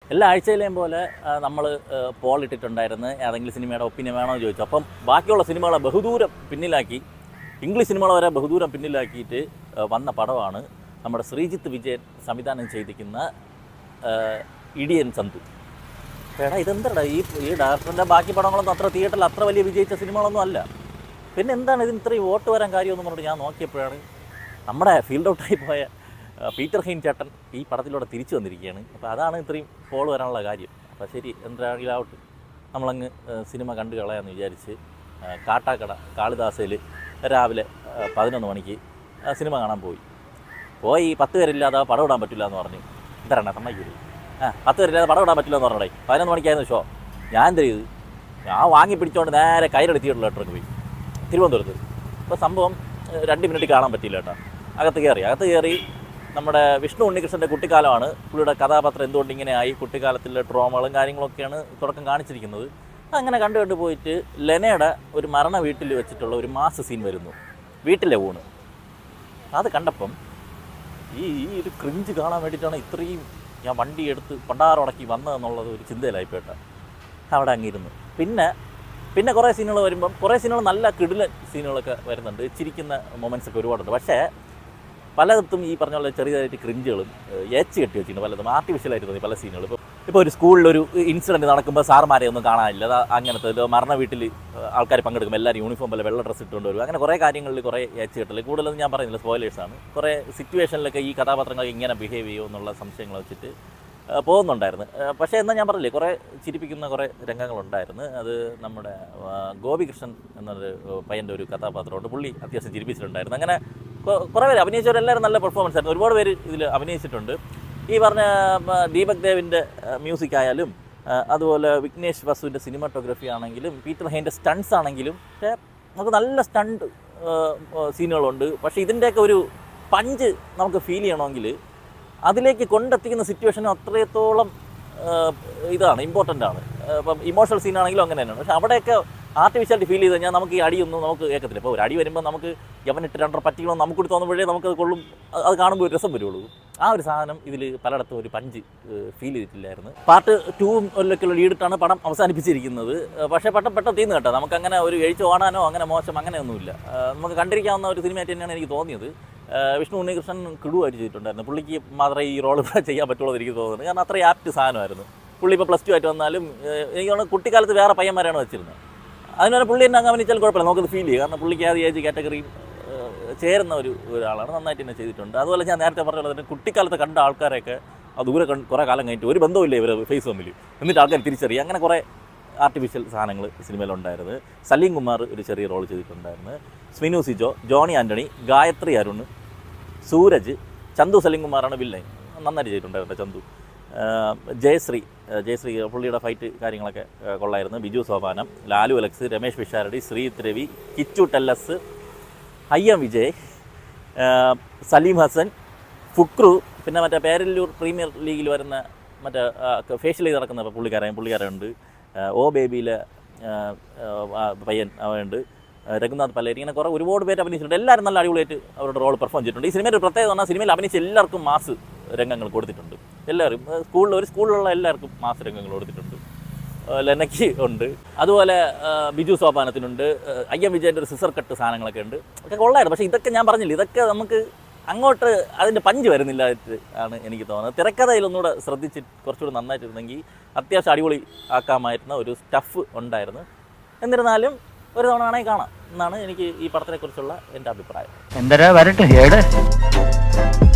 എല്ലാ ആഴ്ചയിലെയും പോലെ നമ്മൾ പോൾ ഇട്ടിട്ടുണ്ടായിരുന്നു ഏതെങ്കിലും സിനിമയുടെ ഒപ്പീനിയൻ വേണോ എന്ന് ചോദിച്ചു അപ്പം ബാക്കിയുള്ള സിനിമകളെ ബഹുദൂരം പിന്നിലാക്കി ഇംഗ്ലീഷ് സിനിമകളെ വരെ ബഹുദൂരം പിന്നിലാക്കിയിട്ട് ആ, വന്ന പടമാണ് നമ്മുടെ ശ്രീജിത്ത് വിജയൻ സംവിധാനം ചെയ്തിരിക്കുന്ന ആ, ഇടിയൻ ചന്തു എടാ ഇതെന്താടാ ഈ ഈ ഡയറക്ടറിൻ്റെ ബാക്കി പടങ്ങളൊന്നും അത്ര തിയേറ്ററിൽ അത്ര വലിയ വിജയിച്ച സിനിമകളൊന്നും അല്ല പിന്നെ എന്താണ് ഇതിന് ഇത്രയും വോട്ട് വരാൻ കാര്യമെന്ന് പറഞ്ഞിട്ട് ഞാൻ നോക്കിയപ്പോഴാണ് നമ്മുടെ ഫീൽഡ് ഔട്ടായി പോയ ആ, പീറ്റർ ഹെയിൻ ചേട്ടൻ ഈ പടത്തിലൂടെ തിരിച്ചു വന്നിരിക്കുകയാണ് അപ്പോൾ അതാണ് ഇത്രയും പോൾ വരാനുള്ള കാര്യം അപ്പോൾ ശരി എന്താണെങ്കിലും ആവട്ടെ നമ്മളങ്ങ് ആ, സിനിമ കണ്ടു കളയാമെന്ന് വിചാരിച്ച് ആ, കാട്ടാക്കട കാളിദാസയിൽ രാവിലെ ആ, പതിനൊന്ന് മണിക്ക് ആ, സിനിമ കാണാൻ പോയി പോയി പത്ത് പേരില്ലാതെ പടം ഇടാൻ പറ്റില്ല എന്ന് പറഞ്ഞു എന്തരണ സമ്മതിക്കില്ല ആ പത്ത് പേരില്ലാതെ പടം ഇടാൻ പറ്റില്ല എന്ന് പറഞ്ഞേ പതിനൊന്ന് മണിക്കായിരുന്നു ഷോ ഞാൻ എന്ത് ചെയ്തു ഞാൻ വാങ്ങി പിടിച്ചോണ്ട് നേരെ കയ്യിലെടുത്ത് തിയേറ്ററിലോട്ട് പോയി തിരുവനന്തപുരത്ത് അപ്പോൾ സംഭവം ഏഹ്, രണ്ട് മിനിറ്റ് കാണാൻ പറ്റിയില്ല കേട്ടോ അകത്ത് കയറി അകത്ത് കയറി നമ്മുടെ വിഷ്ണു ഉണ്ണികൃഷ്ണൻ്റെ കുട്ടിക്കാലമാണ് പുള്ളിയുടെ കഥാപാത്രം എന്തുകൊണ്ട് ഇങ്ങനെ ആയി കുട്ടിക്കാലത്തിലെ ട്രോമകളും കാര്യങ്ങളൊക്കെയാണ് തുടക്കം കാണിച്ചിരിക്കുന്നത് അങ്ങനെ കണ്ടു കണ്ടു പോയിട്ട് ലെനയുടെ ഒരു മരണ വീട്ടിൽ വെച്ചിട്ടുള്ള ഒരു മാസ് സീൻ വരുന്നു വീട്ടിലെ ഊണ് അത് കണ്ടപ്പം ഈ ഈ ഒരു ക്രിഞ്ച് കാണാൻ വേണ്ടിയിട്ടാണ് ഇത്രയും ഞാൻ വണ്ടി എടുത്ത് പണ്ടാറുടക്കി വന്നതെന്നുള്ളത് ഒരു ചിന്തയിലായിപ്പോട്ടെ അവിടെ അങ്ങിരുന്നു പിന്നെ പിന്നെ കുറേ സീനുകൾ വരുമ്പം കുറേ സീനുകൾ നല്ല കിടിലൻ സീനുകളൊക്കെ വരുന്നുണ്ട് ചിരിക്കുന്ന മൊമെൻറ്റ്സ് ഒക്കെ ഒരുപാടുണ്ട് പക്ഷേ പലയിടത്തും ഈ പറഞ്ഞ പോലെ ചെറിയതായിട്ട് ക്രിഞ്ചുകളും ഏച്ച് കെട്ടി വെച്ചിട്ടുണ്ട് പലതും ആർട്ടിഫിഷ്യലായിട്ട് തോന്നി പല സീനുകൾ ഇപ്പോൾ ഇപ്പോൾ ഒരു സ്കൂളിലൊരു ഇൻസിഡൻറ്റ് നടക്കുമ്പോൾ സാർമാരെ ഒന്നും കാണാനില്ല അത് അങ്ങനത്തെ ഒരു മരണ വീട്ടിൽ ആൾക്കാർ പങ്കെടുക്കും എല്ലാവരും യൂണിഫോം പോലെ വെള്ള ഡ്രസ്സ് ഇട്ടുകൊണ്ട് വരും അങ്ങനെ കുറേ കാര്യങ്ങളിൽ കുറേ ഏച്ച് കെട്ടൽ കൂടുതലൊന്നും ഞാൻ പറയുന്നില്ല സ്പോയിലേഴ്സാണ് കുറേ സിറ്റുവേഷനിലൊക്കെ ഈ കഥാപാത്രങ്ങൾ ഇങ്ങനെ ബിഹേവ് ചെയ്യുമോ എന്നുള്ള സംശയങ്ങൾ വെച്ചിട്ട് ആ, പോകുന്നുണ്ടായിരുന്നു ആ, പക്ഷേ എന്നാൽ ഞാൻ പറഞ്ഞില്ലേ കുറേ ചിരിപ്പിക്കുന്ന കുറേ രംഗങ്ങളുണ്ടായിരുന്നു അത് നമ്മുടെ ആ, ഗോപികൃഷ്ണൻ എന്നൊരു പയ്യൻ്റെ ഒരു കഥാപാത്രമുണ്ട് പുള്ളി അത്യാവശ്യം ചിരിപ്പിച്ചിട്ടുണ്ടായിരുന്നു അങ്ങനെ കൊ- കുറേ പേര് അഭിനയിച്ചവരെല്ലാവരും നല്ല പെർഫോമൻസ് ആയിരുന്നു ഒരുപാട് പേര് ഇതിൽ അഭിനയിച്ചിട്ടുണ്ട് ഈ പറഞ്ഞ ആ, ദീപക് ദേവിൻ്റെ മ്യൂസിക് ആയാലും ആ, അതുപോലെ വിഘ്നേഷ് വസുവിൻ്റെ സിനിമാറ്റോഗ്രഫി ആണെങ്കിലും പീറ്റർ ഹെയിൻ്റെ സ്റ്റൺസ് ആണെങ്കിലും പക്ഷേ നമുക്ക് നല്ല സ്റ്റണ്ട് സീനുകളുണ്ട് പക്ഷേ ഇതിൻ്റെയൊക്കെ ഒരു പഞ്ച് നമുക്ക് ഫീൽ ചെയ്യണമെങ്കിൽ അതിലേക്ക് കൊണ്ടെത്തിക്കുന്ന സിറ്റുവേഷൻ അത്രത്തോളം ആ, ഇതാണ് ഇമ്പോർട്ടൻ്റ് ആണ് ആ, ഇപ്പം ഇമോഷണൽ സീൻ ആണെങ്കിലും അങ്ങനെ തന്നെയാണ് പക്ഷെ അവിടെയൊക്കെ ആർട്ടിഫിഷ്യാലിറ്റി ഫീൽ ചെയ്ത് കഴിഞ്ഞാൽ നമുക്ക് ഈ അടിയൊന്നും നമുക്ക് കേൾക്കത്തില്ല ഇപ്പോൾ ഒരു അടി വരുമ്പോൾ നമുക്ക് യവനിട്ട് രണ്ടര പറ്റികളോ നമുക്ക് തോന്നുമ്പോഴേ നമുക്കത് കൊള്ളും അത് അത് കാണുമ്പോൾ ഒരു രസം വരുള്ളൂ ആ ഒരു സാധനം ഇതിൽ പലയിടത്തും ഒരു പഞ്ച് ഫീൽ ചെയ്തിട്ടില്ലായിരുന്നു പാർട്ട് ടൂവും ഒല്ലൊക്കെയുള്ള ലീഡിട്ടാണ് പടം അവസാനിപ്പിച്ചിരിക്കുന്നത് ആ, പക്ഷേ പെട്ടെന്ന് പെട്ടെന്ന് തീർന്നു കേട്ടോ നമുക്ക് അങ്ങനെ ഒരു എഴുച്ചു ഓടാനോ അങ്ങനെ മോശം അങ്ങനെയൊന്നുമില്ല ആ, നമുക്ക് കണ്ടിരിക്കാവുന്ന ഒരു സിനിമയായിട്ട് തന്നെയാണ് എനിക്ക് തോന്നിയത് ആ, വിഷ്ണു ഉണ്ണികൃഷ്ണൻ കിടുവായിട്ട് ചെയ്തിട്ടുണ്ടായിരുന്നു പുള്ളിക്ക് മാത്രമേ ഈ റോൾ ഇവിടെ ചെയ്യാൻ പറ്റുള്ളൂ എന്ന് എനിക്ക് തോന്നുന്നത് കാരണം അത്രയും ആപ്റ്റ് സാധനമായിരുന്നു പുള്ളി ഇപ്പോൾ പ്ലസ് ടു ആയിട്ട് വന്നാലും ആ, എനിക്ക് തോന്നുന്നു കുട്ടിക്കാലത്ത് വേറെ പയ്യന്മാരാണ് വെച്ചിരുന്നത് അതിനൊരു പുള്ളി എന്നെ അങ്ങ് അഭിനയിച്ചാൽ കുഴപ്പമില്ല നമുക്കത് ഫീൽ ചെയ്യും കാരണം പുള്ളിക്ക് ആ ഏജ് കാറ്റഗറിയും ചേരുന്ന ഒരു ഒരാളാണ് നന്നായിട്ട് തന്നെ ചെയ്തിട്ടുണ്ട് അതുപോലെ ഞാൻ നേരത്തെ പറഞ്ഞ പോലെ തന്നെ കുട്ടിക്കാലത്ത് കണ്ട ആൾക്കാരെയൊക്കെ ആ ദൂരെ കണ്ട് കുറേ കാലം കഴിഞ്ഞിട്ട് ഒരു ബന്ധമില്ല ഇവർ ഫേസ് തമ്മിൽ എന്നിട്ട് ആൾക്കാർ തിരിച്ചറിയും അങ്ങനെ കുറേ ആർട്ടിഫിഷ്യൽ സാധനങ്ങൾ സിനിമയിലുണ്ടായിരുന്നു സലീം കുമാർ ഒരു ചെറിയ റോൾ ചെയ്തിട്ടുണ്ടായിരുന്നു സ്മിനു സിജോ ജോണി ആൻ്റണി ഗായത്രി അരുൺ സൂരജ് ചന്തു സലീം കുമാറാണ് വില്ലൻ നന്നായിട്ട് ചെയ്തിട്ടുണ്ടായിരുന്നു ചന്തു ആ, ജയശ്രീ ആ, ജയശ്രീ പുള്ളിയുടെ ഫൈറ്റ് കാര്യങ്ങളൊക്കെ ആ, കൊള്ളായിരുന്നു ബിജു സോപാനം ലാലു അലക്സ് രമേശ് പിഷാരടി ശ്രീത് രവി കിച്ചു ടെല്ലസ് അയ്യം വിജയ് ആ, സലീം ഹസൻ ഫുക്രു പിന്നെ മറ്റേ പേരല്ലൂർ പ്രീമിയർ ലീഗിൽ വരുന്ന മറ്റേ ഫേഷ്യൽ ചെയ്ത് നടക്കുന്ന പുള്ളിക്കാരൻ പുള്ളിക്കാരുണ്ട് ആ, ഓ ബേബിയിലെ ആ, ആ, പയ്യൻ അവനുണ്ട് ആ, രഘുനാഥ് പല്ലേരി ഇങ്ങനെ കുറേ ഒരുപാട് പേര് അഭിനയിച്ചിട്ടുണ്ട് എല്ലാവരും നല്ല അടിപൊളിയായിട്ട് അവരുടെ റോൾ പെർഫോം ചെയ്തിട്ടുണ്ട് ഈ സിനിമയുടെ ഒരു പ്രത്യേകത പറഞ്ഞാൽ സിനിമയിൽ അഭിനയിച്ച എല്ലാവർക്കും മാസ് രംഗങ്ങൾ കൊടുത്തിട്ടുണ്ട് എല്ലാവരും ആ, സ്കൂളിൽ ഒരു സ്കൂളിലുള്ള എല്ലാവർക്കും മാസ് രംഗങ്ങൾ കൊടുത്തിട്ടുണ്ട് ആ, ലെനയ്ക്ക് ഉണ്ട് അതുപോലെ ആ, ബിജു സോപാനത്തിനുണ്ട് ആ, അയ്യം വിജയൻ്റെ ഒരു സിസർ കട്ട് സാധനങ്ങളൊക്കെ ഉണ്ട് ഒക്കെ കൊള്ളായിരുന്നു പക്ഷേ ഇതൊക്കെ ഞാൻ പറഞ്ഞില്ല ഇതൊക്കെ നമുക്ക് അങ്ങോട്ട് അതിൻ്റെ പഞ്ച് വരുന്നില്ല ആണ് എനിക്ക് തോന്നുന്നത് തിരക്കഥയിൽ ഒന്നുകൂടെ ശ്രദ്ധിച്ച് കുറച്ചുകൂടി നന്നായിട്ടിരുന്നെങ്കിൽ അത്യാവശ്യം അടിപൊളി ആക്കാമായിരുന്ന ഒരു സ്റ്റഫ് ഉണ്ടായിരുന്നു എന്നിരുന്നാലും ഒരു തവണ ആണെങ്കിൽ കാണാം എന്നാണ് എനിക്ക് ഈ പടത്തിനെക്കുറിച്ചുള്ള എൻ്റെ അഭിപ്രായം എന്തരാ വരട്ടെ ഏട്